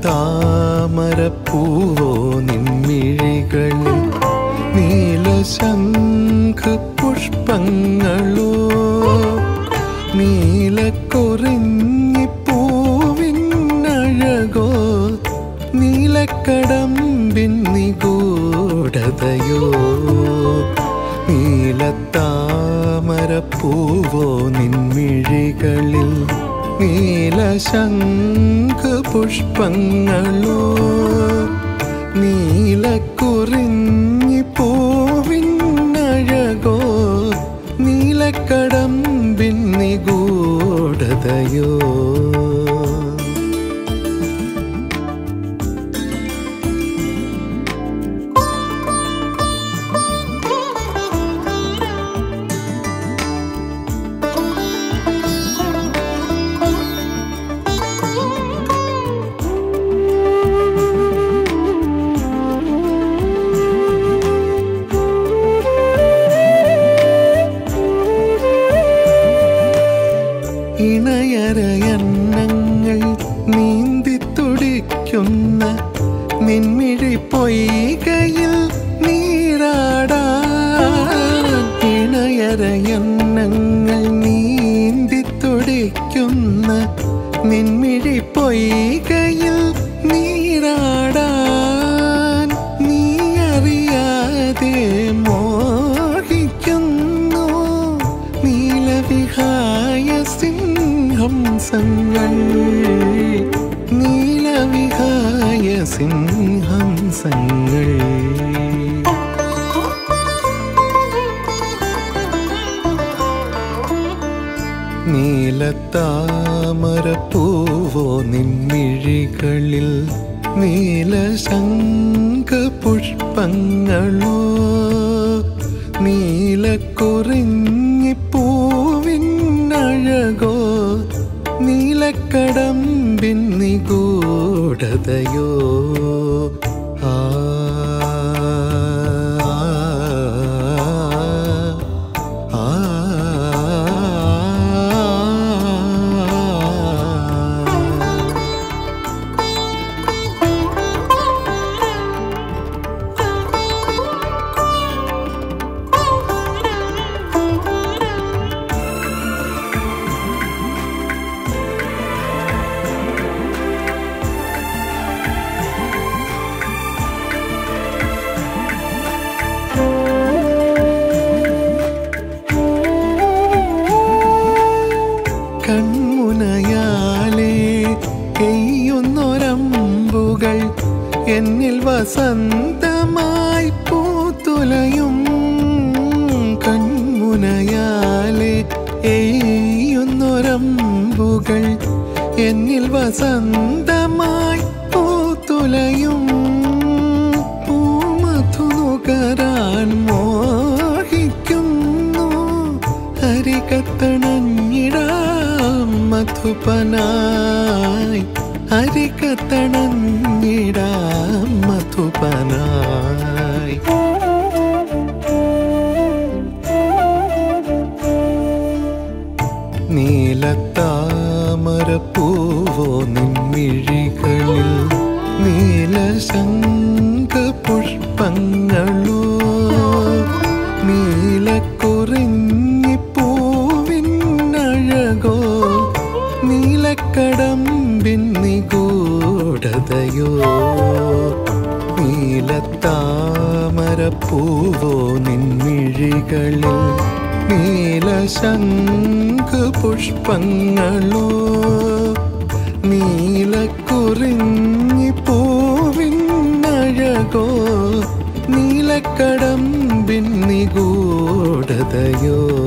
നീലത്താമരപ്പൂവോ നിൻമിഴികളിൽ നീലശംഖ പുഷ്പങ്ങളോ നീലക്കൊറിഞ്ഞിപ്പൂവിനഴകോ നീലക്കടമ്പിൻ നിഗൂഢതയോ നീലത്താമരപ്പൂവോ നിൻമിഴികളിൽ നീലശംഖ പുഷ്പങ്ങളോ നീലക്കുറിഞ്ഞിപ്പൂവിനഴകോ നീലക്കടമ്പിൻ നിഗൂഢതയോ ഇണയരയന്നങ്ങൾ നീന്തി തുടിക്കുന്ന നിൻമിഴി പൊയ്കയിൽ നീരാടാൻ ഇണയരയന്നങ്ങൾ നീന്തി തുടിക്കുന്ന നിൻമിഴി പൊയ്കയിൽ നീരാടാൻ നീ അറിയാതെ മോഹിക്കുന്നു നീലവിഹായ സിംഹംസങ്ങൾ നീലവിഹായ സിംഹംസങ്ങൾ നീലത്താമരപ്പൂവോ നിൻമിഴികളിൽ നീലശംഖ പുഷ്പങ്ങളോ നീലക്കുറിഞ്ഞിപ്പൂവിനഴകോ നീലക്കടമ്പിൻ നിഗൂഢതയോ ആ ആ കൺമുനയാലേ എയ്യുന്നൊരമ്പുകൾ എന്നിൽ വസന്തമായി പൂത്തുലയും കൺമുനയാലേ എയ്യുന്നൊരമ്പുകൾ എന്നിൽ വസന്തമായി പൂത്തുലയും പൂമധു നുകരാൻ മോഹിക്കുന്നു ഹരികത്തണഞ്ഞിടാം മധുപനായി ഹരികത്തണഞ്ഞിടാം മധുപനായി നീലത്താമരപ്പൂവോ നിൻമിഴികളിൽ നീലശംഖ പുഷ്പങ്ങളോ നീലക്കുറിഞ്ഞിപ്പൂവിനഴകോ നീലക്കടമ്പിൻ നിഗൂഢതയോ നീലത്താമരപ്പൂവോ നിൻമിഴികളിൽ നീലശംഖ പുഷ്പങ്ങളോ നീലക്കുറിഞ്ഞിപ്പൂവിനഴകോ നീലക്കടമ്പിൻ നിഗൂഢതയോ